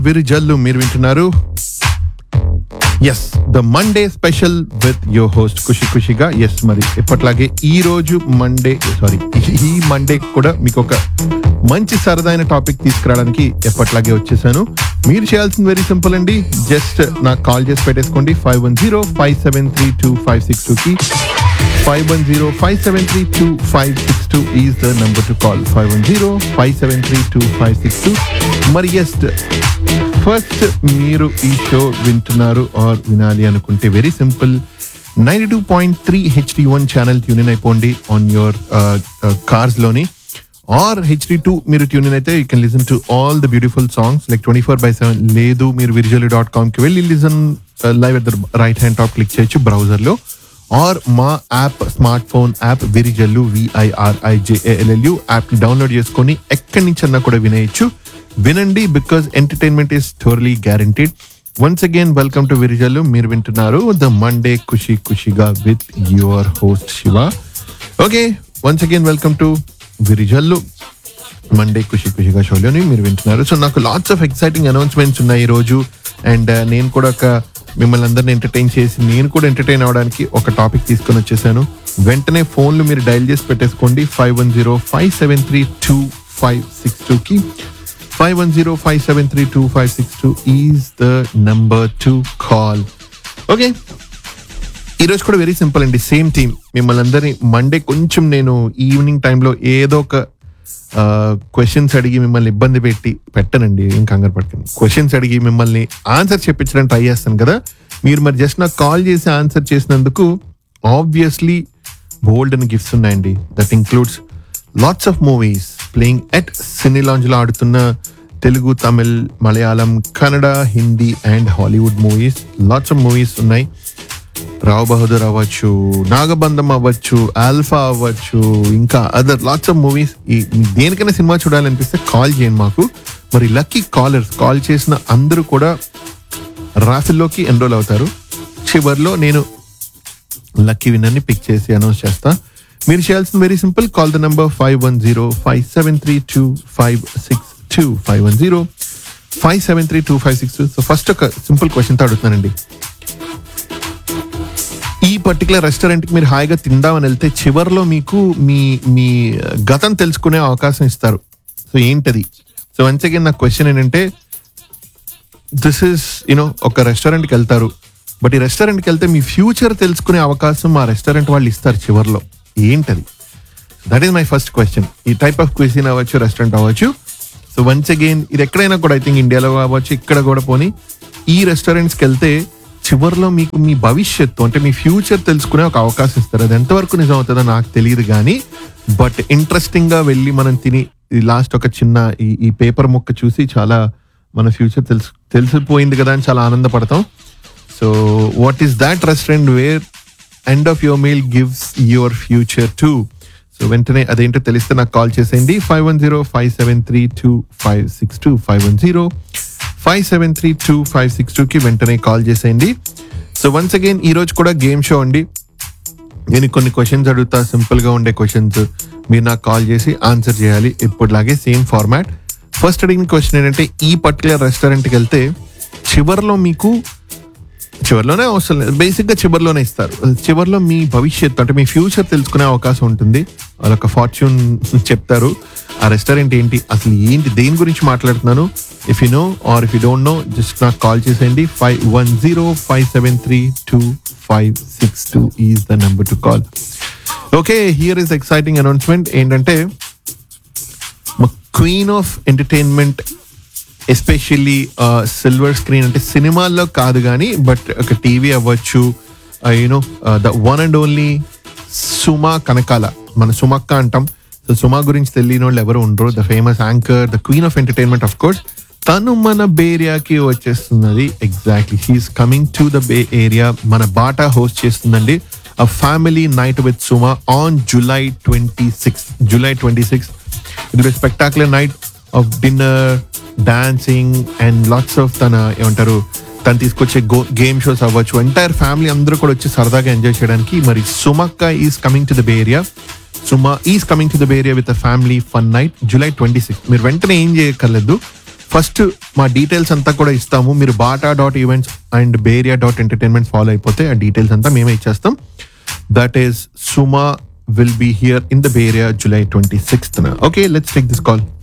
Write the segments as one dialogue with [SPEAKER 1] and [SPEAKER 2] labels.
[SPEAKER 1] విరిజల్లు మీరు వింటున్నారు yes the Monday special with your host Khushi ఖుషిగా ఎస్ మరి ఎప్పట్లాగే ఈ రోజు మండే సారీ ఈ మండే కూడా మీకు ఒక మంచి సరదైన టాపిక్ తీసుకురావడానికి ఎప్పట్లాగే వచ్చేసాను మీరు చేయాల్సింది వెరీ సింపుల్ అండి జస్ట్ నాకు కాల్ చేసి పెట్టేసుకోండి five one zero five seven three two five six టూకి five one zero five seven three two five six two is the number to call five one zero five seven three two five six two మరి yes first మీరు ఈ show వింటున్నారు or వినాలి అనుకుంటే very simple ninety two point three HD one channel tune in అయిపోండి on your cars లోని or HD two మీరు tune in అయితే you can listen to all the beautiful songs like twenty four by seven లేదు మీరు Virijallu dot కామ్కి వెళ్ళి listen live at the right hand top click చేయొచ్చు బ్రౌజర్లో ఆర్ మా app smart phone app Virijallu VIRIJLLU app download చేసుకొని ఎక్కడి నుంచి అన్నా కూడా వినేయచ్చు వినండి because entertainment is totally guaranteed once again welcome to Virijallu మీరు వింటున్నారు ద మండే ఖుషి ఖుషిగా with your host Shiva okay once again welcome to Virijallu Monday Khushi ఖుషిగా షోలోని మీరు వింటున్నారు సో నాకు లాట్స్ ఆఫ్ ఎక్సైటింగ్ అనౌన్స్మెంట్స్ ఉన్నాయి ఈ రోజు అండ్ నేను కూడా ఒక మిమ్మల్ని అందరిని ఎంటర్టైన్ చేసి నేను కూడా ఎంటర్టైన్ అవడానికి ఒక టాపిక్ తీసుకొని వచ్చేసాను వెంటనే ఫోన్లు మీరు డైల్ చేసి పెట్టేసుకోండి five one zero five seven three two five six టూకి five one zero five seven three two five six two is the number to call okay ఈ రోజు కూడా వెరీ సింపుల్ అండి సేమ్ టీమ్ మిమ్మల్ని అందరినీ మండే కొంచెం నేను ఈవినింగ్ టైంలో ఏదో ఒక క్వశ్చన్స్ అడిగి మిమ్మల్ని ఇబ్బంది పెట్టి పెట్టనండి ఏం కంగారు పట్టండి క్వశ్చన్స్ అడిగి మిమ్మల్ని ఆన్సర్ చెప్పించడానికి ట్రై చేస్తాను కదా మీరు మరి జస్ట్ నాకు కాల్ చేసి ఆన్సర్ చేసినందుకు ఆబ్వియస్లీ బోల్డ్ అని గిఫ్ట్స్ ఉన్నాయండి that includes lots of movies playing at cine లాంజ్లో ఆడుతున్న Telugu Tamil Malayalam Kannada Hindi and Hollywood movies lots of movies ఉన్నాయి రావు బహదూర్ అవ్వచ్చు నాగబంధం అవ్వచ్చు ఆల్ఫా అవ్వచ్చు ఇంకా అదర్ లాట్స్ ఆఫ్ మూవీస్ ఈ మీకు దేనికైనా సినిమా చూడాలనిపిస్తే కాల్ చేయండి మాకు మరి లక్కీ కాలర్స్ కాల్ చేసిన అందరూ కూడా రాఫిల్లోకి ఎన్రోల్ అవుతారు చివరిలో నేను లక్కీ విన్నర్ని పిక్ చేసి అనౌన్స్ చేస్తా మీరు చేయాల్సిన very simple call the number five one zero five seven three two five six two five one zero five seven three two five six two so first ఒక simple క్వశ్చన్తో అడుగుతున్నానండి ఈ particular restaurant కి మీరు హాయిగా తిందామని వెళ్తే చివర్లో మీకు మీ మీ గతం తెలుసుకునే అవకాశం ఇస్తారు సో ఏంటది సో వన్స్ అగైన్ నా క్వశ్చన్ ఏంటంటే దిస్ ఇస్ యూనో ఒక రెస్టారెంట్ కి వెళ్తారు బట్ ఈ రెస్టారెంట్ కి వెళ్తే మీ ఫ్యూచర్ తెలుసుకునే అవకాశం ఆ రెస్టారెంట్ వాళ్ళు ఇస్తారు చివర్లో ఏంటది that is my first question ఈ టైప్ ఆఫ్ క్వశ్చన్ అవ్వచ్చు రెస్టారెంట్ అవ్వచ్చు సో వన్స్ అగైన్ ఇది ఎక్కడైనా కూడా ఐ థింక్ ఇండియాలో అవ్వచ్చు ఇక్కడ కూడా పోని ఈ రెస్టారెంట్స్కి వెళ్తే చివరిలో మీకు మీ భవిష్యత్తు అంటే మీ ఫ్యూచర్ తెలుసుకునే ఒక అవకాశం ఇస్తారు అది ఎంతవరకు నిజం అవుతుందో నాకు తెలియదు కానీ బట్ ఇంట్రెస్టింగ్ గా వెళ్ళి మనం తిని లాస్ట్ ఒక చిన్న ఈ ఈ పేపర్ ముక్క చూసి చాలా మన ఫ్యూచర్ తెలుసు తెలిసిపోయింది కదా అని చాలా ఆనందపడతాం so what is that restaurant where end of your meal gives your future too so వెంటనే అదేంటో తెలిస్తే నాకు కాల్ చేసేయండి five one zero five seven three two five six two five one zero five seven three two five six టూకి వెంటనే call చేసేయండి so once again ఈ రోజు కూడా గేమ్ షో అండి నేను కొన్ని క్వశ్చన్స్ అడుగుతా సింపుల్ గా ఉండే క్వశ్చన్స్ మీరు నాకు కాల్ చేసి ఆన్సర్ చేయాలి ఇప్పటిలాగే సేమ్ ఫార్మాట్ ఫస్ట్ అడిగిన క్వశ్చన్ ఏంటంటే ఈ పర్టికులర్ రెస్టారెంట్కి వెళ్తే చివరిలో మీకు చివరిలోనే అవసరం లేదు బేసిక్ గా చివరిలోనే ఇస్తారు చివరిలో మీ భవిష్యత్తు అంటే మీ ఫ్యూచర్ తెలుసుకునే అవకాశం ఉంటుంది వాళ్ళొక ఫార్చ్యూన్ చెప్తారు ఆ రెస్టారెంట్ ఏంటి అసలు ఏంటి దేని గురించి మాట్లాడుతున్నాను if you know or if you don't know just నాకు కాల్ చేసేయండి five one zero five seven three two five six two is the number to call okay here is exciting announcement ఏంటంటే queen of entertainment especially silver screen అంటే సినిమాల్లో కాదు కానీ but ఒక TV అవ్వచ్చు you know the one and only Suma Kanakala మన సుమక్క అంటాం సో సుమా గురించి తెలియని వాళ్ళు ఎవరు ఉండరు ద famous anchor the queen of entertainment of course తను మన బే ఏరియాకి వచ్చేస్తున్నది exactly he is coming to the bay area మన బాటా హోస్ట్ చేస్తుందండి a family night with Suma on July twenty six July twenty six it be spectacular night of dinner dancing and lots of తన ఏమంటారు తను తీసుకొచ్చే గో గేమ్ షోస్ అవ్వచ్చు entire family అందరూ కూడా వచ్చి సరదాగా ఎంజాయ్ చేయడానికి మరి సుమక్క is coming to the bay area Suma is coming to the bay area with a family fun night July twenty six మీరు వెంటనే ఏం చేయక్కర్లేదు ఫస్ట్ మా డీటెయిల్స్ అంతా కూడా ఇస్తాము మీరు BATA dot events and bay area dot entertainment follow అయిపోతే ఆ డీటెయిల్స్ అంతా మేమే ఇచ్చేస్తాం that is Suma will be here in the bay area July twenty sixth okay let's take this call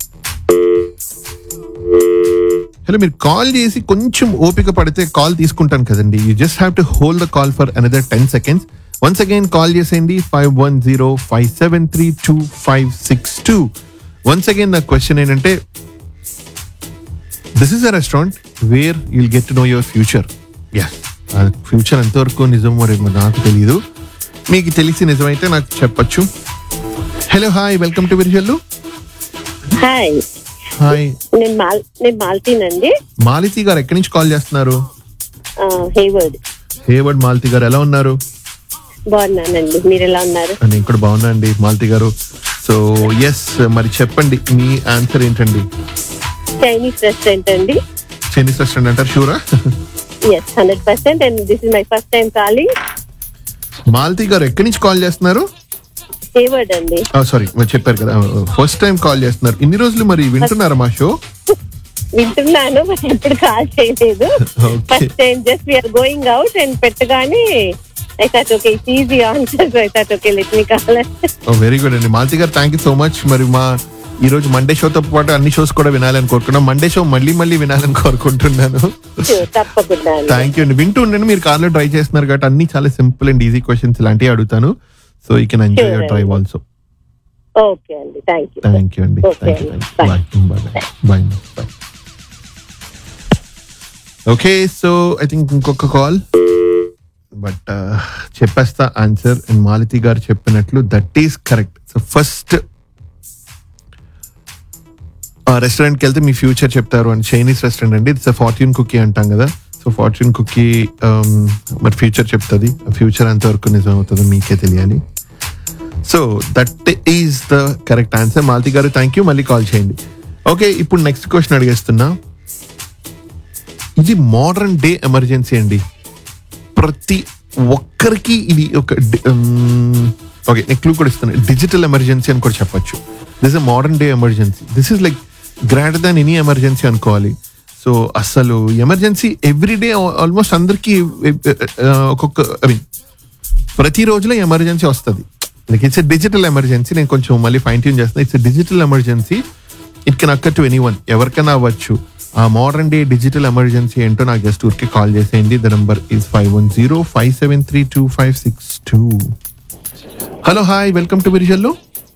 [SPEAKER 1] hello మీరు కాల్ చేసి కొంచెం ఓపిక పడితే కాల్ తీసుకుంటాను కదండి you just have to hold the call for another ten seconds once again call చేసేయండి five one zero five seven three two five six two ones again నా question ఏంటంటే this is a restaurant where you'll get to know your future yeah future ఎంతవరకు నిజం మరి నాకు తెలియదు మీకు తెలిసి నిజమైతే నాకు చెప్పచ్చు hello hi welcome to Virijallu
[SPEAKER 2] hi
[SPEAKER 1] hi
[SPEAKER 2] నేను మాల్ నేను మాల్తీనండి
[SPEAKER 1] మాలితి గారు ఎక్కడి నుంచి కాల్ చేస్తున్నారు
[SPEAKER 2] హేవర్డ్
[SPEAKER 1] హేవర్డ్ మాలతి గారు ఎలా ఉన్నారు
[SPEAKER 2] బాగున్నానండి మీరు ఎలా ఉన్నారు
[SPEAKER 1] నేను కూడా బాగున్నా అండి మాలతి గారు సో ఎస్ మరి చెప్పండి మీ ఆన్సర్ ఏంటండి
[SPEAKER 2] చైనీస్ రెస్టారెంట్ అండి
[SPEAKER 1] చైనీస్ రెస్టారెంట్ అంటారు sure
[SPEAKER 2] yes hundred percent and this is my first time calling
[SPEAKER 1] Malathi గారు ఎక్కడి నుంచి కాల్ చేస్తున్నారు
[SPEAKER 2] హేవర్డ్ అండి
[SPEAKER 1] సారీ మీరు చెప్పారు కదా ఫస్ట్ టైం కాల్ చేస్తున్నారు ఇన్ని రోజులు మరి వింటున్నారా మా షో
[SPEAKER 2] వింటున్నాను బట్ ఎప్పుడు కాల్ చేయలేదు
[SPEAKER 1] Okay.
[SPEAKER 2] First time just we're going out and పెట్టగానే I thought okay it's easy answer I thought okay let me call
[SPEAKER 1] very good అండి Malathi garu thank you so much మరి మా ఈ రోజు మండే షోతో పాటు అన్ని షోస్ కూడా వినాలని కోరుకున్నాం మండే షో మళ్ళీ మళ్ళీ వినాలని కోరుకుంటున్నాను
[SPEAKER 2] తప్పకుండా అండి
[SPEAKER 1] థ్యాంక్ యూ అండి వింటూ ఉండండి మీరు కార్లో ట్రై చేస్తున్నారు కాబట్టి అన్ని చాలా సింపుల్ అండ్ ఈజీ క్వశ్చన్స్ ఇలాంటివి అడుగుతాను so you can enjoy your drive also
[SPEAKER 2] okay అండి థ్యాంక్ యూ
[SPEAKER 1] థ్యాంక్ యూ అండి
[SPEAKER 2] Okay,
[SPEAKER 1] thank you bye bye bye okay so I think ఇంకొక కాల్ బట్ చెప్పేస్తా ఆన్సర్ అండ్ మాలతి గారు చెప్పినట్లు that is correct so first రెస్టారెంట్కి వెళ్తే మీ future చెప్తారు అని చైనీస్ రెస్టారెంట్ అండి ఇట్స్ ఫార్చ్యూన్ కుకీ అంటాం కదా సో ఫార్చ్యూన్ కుకీ మరి ఫ్యూచర్ చెప్తుంది ఫ్యూచర్ ఎంతవరకు నిజం అవుతుందో మీకే తెలియాలి so that is the correct answer Malathi garu thank you మళ్ళీ కాల్ చేయండి ఓకే ఇప్పుడు నెక్స్ట్ క్వశ్చన్ అడిగేస్తున్నా ఇది మోడర్న్ డే ఎమర్జెన్సీ అండి ప్రతి ఒక్కరికి ఇది ఒక ఓకే నేను క్లూ కూడా ఇస్తాను డిజిటల్ ఎమర్జెన్సీ అని కూడా చెప్పొచ్చు this a modern day emergency this is like greater than any emergency అనుకోవాలి సో అసలు ఎమర్జెన్సీ ఎవ్రీ డే ఆల్మోస్ట్ అందరికీ ఆ, ఒక్కొక్క ఐ మీన్ ప్రతి రోజులో ఎమర్జెన్సీ వస్తుంది లైక్ ఇట్స్ డిజిటల్ ఎమర్జెన్సీ నేను కొంచెం మళ్ళీ ఫైన్ ట్యూన్ చేస్తాను it's digital emergency it can occur to anyone ఎవరికైనా అవ్వచ్చు ఆ మోడర్న్ డే డిజిటల్ ఎమర్జెన్సీ ఏంటో నాకు జస్ట్ ఊరికి కాల్ చేసేయండి the number is five one zero five seven three two five six two hello hi welcome to Virijallu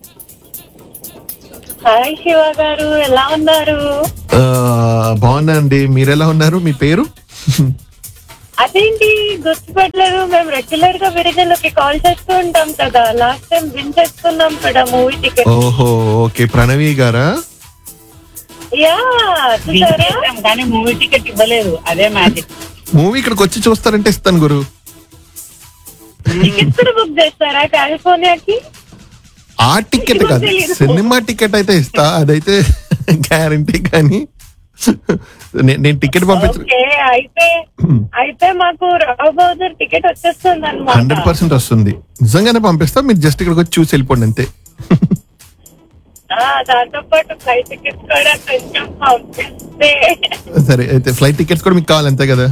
[SPEAKER 2] hi Shiva garu ఎలా ఉన్నారు
[SPEAKER 1] బాగున్నా అండి మీరు ఎలా ఉన్నారు మీ పేరు
[SPEAKER 2] అదేంటి గుర్తుపట్టలేదు మేము రెగ్యులర్ గా విరిజన్లోకి కాల్ చేస్తూ ఉంటాం కదా లాస్ట్ టైం విన్ చేసుకున్నాం కదా మూవీ టికెట్
[SPEAKER 1] ఓహో ఓకే ప్రణవి గారా
[SPEAKER 2] యా చూసారా
[SPEAKER 3] చేసాం కానీ మూవీ టికెట్ ఇవ్వలేదు అదే మ్యాజిక్
[SPEAKER 1] మూవీ ఇక్కడికి వచ్చి చూస్తారంటే ఇస్తాను గురు
[SPEAKER 2] టికెట్స్ కూడా బుక్ చేస్తారా కాలిఫోర్నియాకి
[SPEAKER 1] ఆ టికెట్ కాదు
[SPEAKER 2] తెలీదు.
[SPEAKER 1] సినిమా టికెట్ అయితే ఇస్తా అదైతే గ్యారంటీ కానీ నే- నేను టికెట్ పంపించ
[SPEAKER 2] ఓకే అయితే అయితే మాకు రావు బహదూర్ టికెట్ వచ్చేస్తుంది
[SPEAKER 1] హండ్రెడ్
[SPEAKER 2] అనమాట
[SPEAKER 1] పర్సెంట్ వస్తుంది నిజంగానే పంపిస్తా మీరు జస్ట్ ఇక్కడికి వచ్చి చూసి వెళ్ళిపోండి అంతే
[SPEAKER 2] దాంతో పాటు ఫ్లైట్ టికెట్స్ కూడా కొంచెం పంపిస్తే
[SPEAKER 1] సరే అయితే ఫ్లైట్ టికెట్స్ కూడా మీకు కావాలి అంతే కదా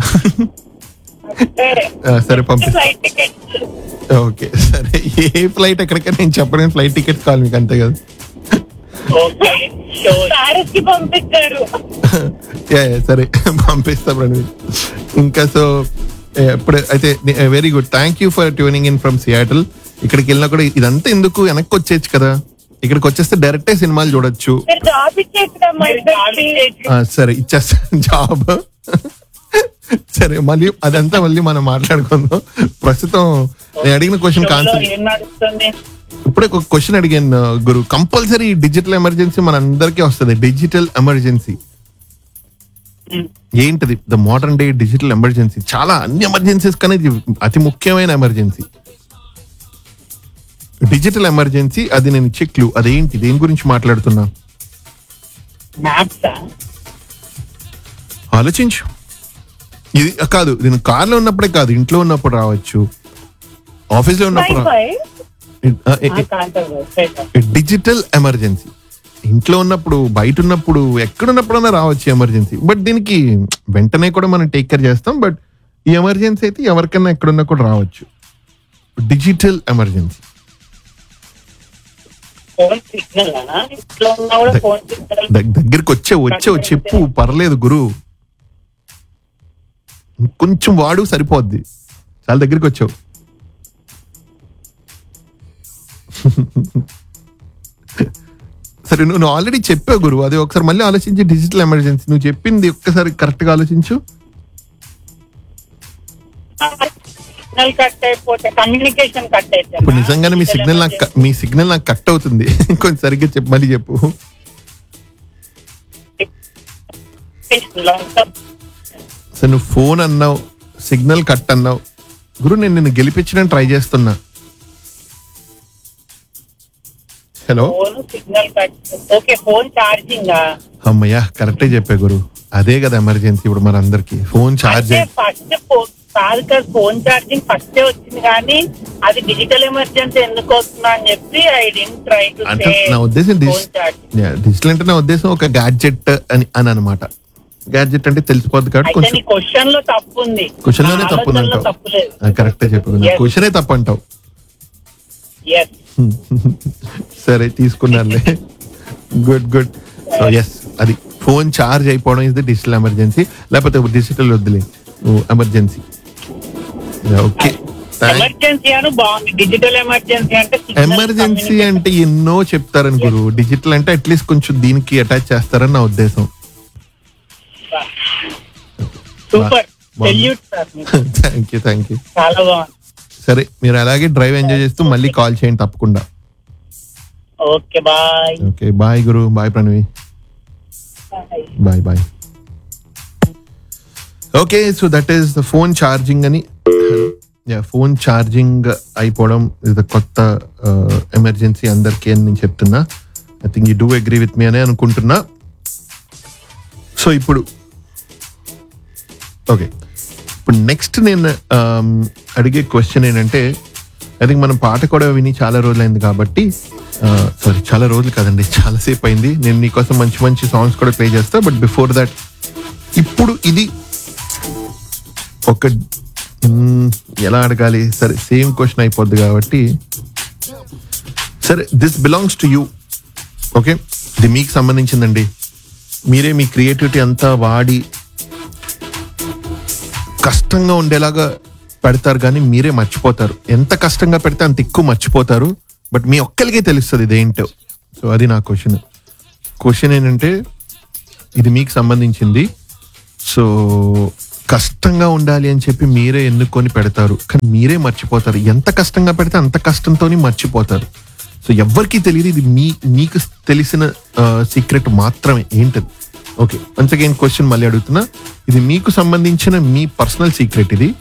[SPEAKER 1] ఆ, సరే పంపిస్తా
[SPEAKER 2] ఫ్లైట్ టికెట్స్
[SPEAKER 1] ఓకే సరే ఏ ఫ్లైట్ ఎక్కడికైనా నేను చెప్పలేను ఫ్లైట్ టికెట్స్ కావాలి మీకు అంతే కదా
[SPEAKER 3] ఓకే షూర్
[SPEAKER 2] ప్యారిస్ కి పంపించారు
[SPEAKER 1] యా, యా, సరే పంపిస్తా ప్రణవి ఇంకా సో ఇప్పుడు అయితే very good thank you for tuning in from Seattle ఇక్కడికి వెళ్ళినా కూడా ఇదంతా ఎందుకు వెనక్కి వచ్చేయచ్చు కదా ఇక్కడికి వచ్చేస్తే డైరెక్టే సినిమాలు చూడొచ్చు
[SPEAKER 2] మీరు జాబ్ ఇచ్చేసి మా ఇద్దరికి
[SPEAKER 1] ఆ, సరే ఇచ్చేస్తాను జాబ్ సరే మళ్ళీ అదంతా మళ్ళీ మనం మాట్లాడుకుందాం ప్రస్తుతం నేను అడిగిన క్వశ్చన్ ఆన్సర్
[SPEAKER 3] ఏం నడుస్తుంది
[SPEAKER 1] ఇప్పుడే ఒక క్వశ్చన్ అడిగాను గురు కంపల్సరీ డిజిటల్ ఎమర్జెన్సీ మన అందరికీ వస్తుంది డిజిటల్ ఎమర్జెన్సీ ఏంటిది the modern day digital emergency చాలా అన్ని ఎమర్జెన్సీస్ కానీ ఇది అతి ముఖ్యమైన ఎమర్జెన్సీ డిజిటల్ ఎమర్జెన్సీ అది నేను ఇచ్చే క్లూ అదేంటి దేని గురించి మాట్లాడుతున్నా
[SPEAKER 3] మ్యాప్స్
[SPEAKER 1] ఆలోచించు ఇది కాదు నేను కార్లో ఉన్నప్పుడే కాదు ఇంట్లో ఉన్నప్పుడు రావచ్చు ఆఫీస్ లో ఉన్నప్పుడు
[SPEAKER 2] వైఫై
[SPEAKER 1] డిజిటల్ ఎమర్జెన్సీ ఇంట్లో ఉన్నప్పుడు బయట ఉన్నప్పుడు ఎక్కడున్నప్పుడైనా రావచ్చు ఎమర్జెన్సీ బట్ దీనికి వెంటనే కూడా మనం టేక్ కేర్ చేస్తాం బట్ ఈ ఎమర్జెన్సీ అయితే ఎవరికైనా ఎక్కడున్నా కూడా రావచ్చు డిజిటల్ ఎమర్జెన్సీ
[SPEAKER 3] ఫోన్ సిగ్నల్ అనా ఇంట్లో ఉన్నా కూడా ఫోన్ సిగ్నల్
[SPEAKER 1] దగ్గరికి వచ్చే వచ్చే చెప్పు పర్లేదు గురు కొంచెం వాడు సరిపోద్ది చాలా దగ్గరికి వచ్చావు సరే నువ్వు ఆల్రెడీ చెప్పావు గురు అది ఒకసారి మళ్ళీ ఆలోచించి డిజిటల్ ఎమర్జెన్సీ నువ్వు చెప్పింది ఒక్కసారి కరెక్ట్ గా ఆలోచించు
[SPEAKER 3] సిగ్నల్ కట్ అయిపోతే కమ్యూనికేషన్ కట్ అయితే
[SPEAKER 1] ఇప్పుడు నిజంగానే మీ సిగ్నల్ నాకు క- మీ సిగ్నల్ నాకు కట్ అవుతుంది కొంచెం సరిగ్గా చెప్పు మళ్ళీ చెప్పు సో నువ్వు ఫోన్ అన్నావు సిగ్నల్ కట్ అన్నావు గురు నేను నిన్ను గెలిపించడానికి ట్రై చేస్తున్నా hello
[SPEAKER 3] phone signal cut okay phone charging
[SPEAKER 1] అమ్మయ్యా కరెక్టే చెప్పే గురు అదే కదా ఎమర్జెన్సీ ఇప్పుడు మన అందరికి ఫోన్ ఛార్జ్
[SPEAKER 3] అంటే ఫస్ట్ కాదు కదా ఫోన్ ఛార్జింగ్ ఫస్ట్ వచ్చింది కానీ అది డిజిటల్ ఎమర్జెన్సీ ఎందుకు వస్తుందా అని చెప్పి ఐ డెంట్ ట్రై టు
[SPEAKER 1] అంటే నా ఉద్దేశం
[SPEAKER 3] ఫోన్ ఛార్జింగ్
[SPEAKER 1] డిజిటల్ అంటే నా ఉద్దేశం ఒక గ్యాడ్జెట్ అని అని అనమాట గ్యాడ్జెట్ అంటే తెలిసిపోద్ది కాబట్టి
[SPEAKER 3] అయితే
[SPEAKER 1] కొంచెం
[SPEAKER 3] నీ క్వశ్చన్ లో తప్పు ఉంది
[SPEAKER 1] క్వశ్చన్ లోనే
[SPEAKER 3] నా
[SPEAKER 1] తప్పు
[SPEAKER 3] ఆలోచనలో
[SPEAKER 1] అంటావు
[SPEAKER 3] తప్పు లేదు
[SPEAKER 1] కరెక్టే చెప్పు
[SPEAKER 3] Yes.
[SPEAKER 1] క్వశ్చనే తప్పు అంటావు
[SPEAKER 3] ఎస్
[SPEAKER 1] సరే తీసుకున్నానులే గుడ్ గుడ్ సో ఎస్ అది ఫోన్ ఛార్జ్ అయిపోవడం ఇది డిజిటల్ ఎమర్జెన్సీ లేకపోతే డిజిటల్ వద్దులే ఎమర్జెన్సీ ఓకే
[SPEAKER 3] ఎమర్జెన్సీ అని బాగుంది డిజిటల్ ఎమర్జెన్సీ అంటే signal
[SPEAKER 1] ఎమర్జెన్సీ
[SPEAKER 3] communication.
[SPEAKER 1] అంటే ఎన్నో చెప్తారని గురు డిజిటల్ అంటే అట్లీస్ట్ కొంచెం దీనికి అటాచ్ చేస్తారని నా ఉద్దేశం
[SPEAKER 3] సూపర్
[SPEAKER 1] బాగుంది.
[SPEAKER 3] సెల్యూట్ సార్ మీకు.
[SPEAKER 1] థ్యాంక్ యూ థ్యాంక్ యూ
[SPEAKER 3] చాలా బాగుంది
[SPEAKER 1] సరే మీరు అలాగే డ్రైవ్ ఎంజాయ్ చేస్తూ మళ్ళీ కాల్ చేయండి తప్పకుండా
[SPEAKER 3] ఓకే బాయ్
[SPEAKER 1] ఓకే బాయ్ గురు bye Pranavi bye bye okay so that is the phone charging అని ఫోన్ ఛార్జింగ్ అయిపోవడం ఇది కొత్త ఎమర్జెన్సీ అందరికీ అని నేను చెప్తున్నా I think you do agree with me అని అనుకుంటున్నా సో ఇప్పుడు ఓకే ఇప్పుడు నెక్స్ట్ నేను um, అడిగే క్వశ్చన్ ఏంటంటే ఐ థింక్ మనం పాట కూడా విని చాలా రోజులైంది కాబట్టి సారీ చాలా రోజులు కాదండి చాలాసేపు అయింది నేను నీకోసం మంచి మంచి సాంగ్స్ కూడా ప్లే చేస్తా బట్ బిఫోర్ దట్ ఇప్పుడు ఇది ఒక మ్మ్, ఎలా అడగాలి సరే సేమ్ క్వశ్చన్ అయిపోద్ది కాబట్టి సరే this belongs to you okay ఇది మీకు సంబంధించిందండి మీరే మీ క్రియేటివిటీ అంతా వాడి కష్టంగా ఉండేలాగా పెడతారు కానీ మీరే మర్చిపోతారు ఎంత కష్టంగా పెడితే అంత ఎక్కువ మర్చిపోతారు బట్ మీ ఒక్కరికే తెలుస్తుంది ఇదేంటో సో అది నా క్వశ్చన్ క్వశ్చన్ ఏంటంటే ఇది మీకు సంబంధించింది సో కష్టంగా ఉండాలి అని చెప్పి మీరే ఎన్నుకొని పెడతారు కానీ మీరే మర్చిపోతారు ఎంత కష్టంగా పెడితే అంత కష్టంతో మర్చిపోతారు సో ఎవ్వరికీ తెలియదు ఇది మీ మీకు తెలిసిన సీక్రెట్ మాత్రమే ఏంటది ఓకే వన్స్ అగైన్ క్వశ్చన్ మళ్ళీ అడుగుతున్నా ఇది మీకు సంబంధించిన మీ పర్సనల్ సీక్రెట్ ఇది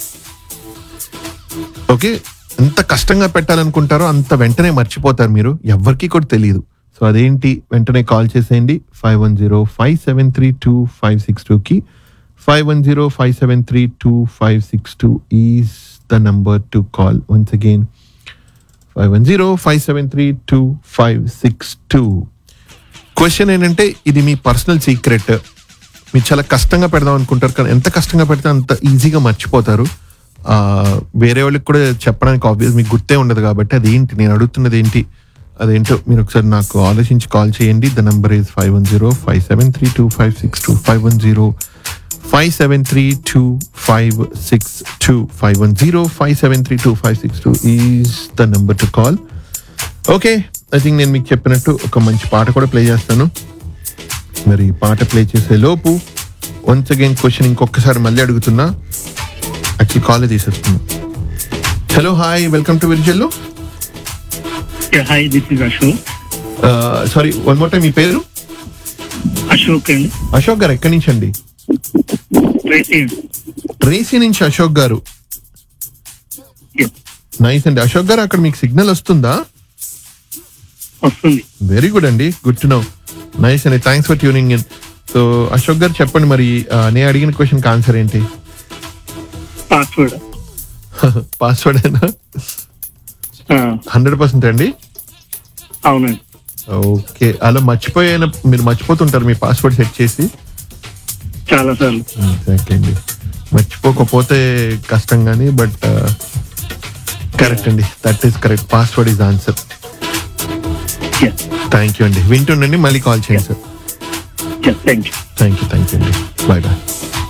[SPEAKER 1] ఓకే ఎంత కష్టంగా పెట్టాలనుకుంటారో అంత వెంటనే మర్చిపోతారు మీరు ఎవరికి కూడా తెలియదు సో అదేంటి వెంటనే కాల్ చేసేయండి five one zero five seven three two five six టూకి five one zero five seven three two five six two is the number to call once again five one zero five seven three two five six two question ఏంటంటే ఇది మీ personal secret మీరు చాలా కష్టంగా పెడదాం అనుకుంటారు కానీ ఎంత కష్టంగా పెడితే అంత ఈజీగా మర్చిపోతారు ఆ, వేరే వాళ్ళకి కూడా చెప్పడానికి ఆబ్వియస్ మీకు గుర్తే ఉండదు కాబట్టి అదేంటి నేను అడుగుతున్నది ఏంటి అదేంటో మీరు ఒకసారి నాకు ఆలోచించి కాల్ చేయండి the number is five one zero five seven three two five six two five one zero five seven three two five six two five one zero five seven three two five six two is the number to call okay I think నేను మీకు చెప్పినట్టు ఒక మంచి పాట కూడా play చేస్తాను మరి ఈ పాట ప్లే చేసే లోపు వన్స్ అగైన్ క్వశ్చన్ ఇంకొకసారి మళ్ళీ అడుగుతున్నా యాక్చువల్లీ కాలే తీసేస్తున్నా hello hi welcome to Virijallu
[SPEAKER 3] hi this is Ashok
[SPEAKER 1] sorry one more time మీ పేరు
[SPEAKER 3] అశోక్ అండి
[SPEAKER 1] అశోక్ గారు ఎక్కడి నుంచి అండి ట్రేసీ నుంచి అశోక్ గారు నైస్ అండి అశోక్ గారు అక్కడ మీకు సిగ్నల్ వస్తుందా
[SPEAKER 3] వస్తుంది
[SPEAKER 1] వెరీ గుడ్ అండి గుడ్ టు నో నైస్ అండి thanks for tuning in so Ashok garu చెప్పండి మరి ఆ, నేను అడిగిన క్వశ్చన్ ఆన్సర్ ఏంటి
[SPEAKER 3] పాస్వర్డ్
[SPEAKER 1] పాస్వర్డ్ అయినా హండ్రెడ్ పర్సెంట్ అండి
[SPEAKER 3] అవునండి
[SPEAKER 1] ఓకే అలా మర్చిపోయిన మీరు మర్చిపోతుంటారు మీ పాస్వర్డ్ సెట్ చేసి
[SPEAKER 4] చాలా సార్లు
[SPEAKER 1] థ్యాంక్ అండి మర్చిపోకపోతే కష్టం కానీ బట్ కరెక్ట్ అండి that is correct password is answer
[SPEAKER 4] yes
[SPEAKER 1] thank you అండి వింటుండండి మళ్ళీ కాల్ చేయండి sir
[SPEAKER 4] yes thank you
[SPEAKER 1] thank you thank you అండి bye bye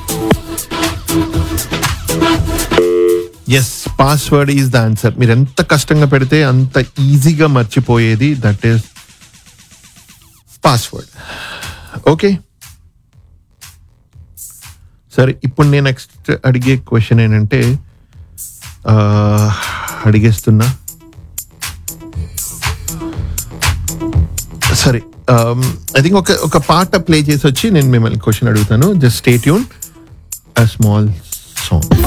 [SPEAKER 1] yes password is the answer మీరు ఎంత కష్టంగా పెడితే అంత ఈజీగా మర్చిపోయేది దట్ ఈస్ పాస్వర్డ్ ఓకే సరే ఇప్పుడు నేను నెక్స్ట్ అడిగే క్వశ్చన్ ఏంటంటే ఆ, అడిగేస్తున్నా సరే ఐ థింక్ ఒక ఒక పాట ప్లే చేసి వచ్చి నేను మిమ్మల్ని క్వశ్చన్ అడుగుతాను జస్ట్ స్టేట్ యూన్ అ స్మాల్ సాంగ్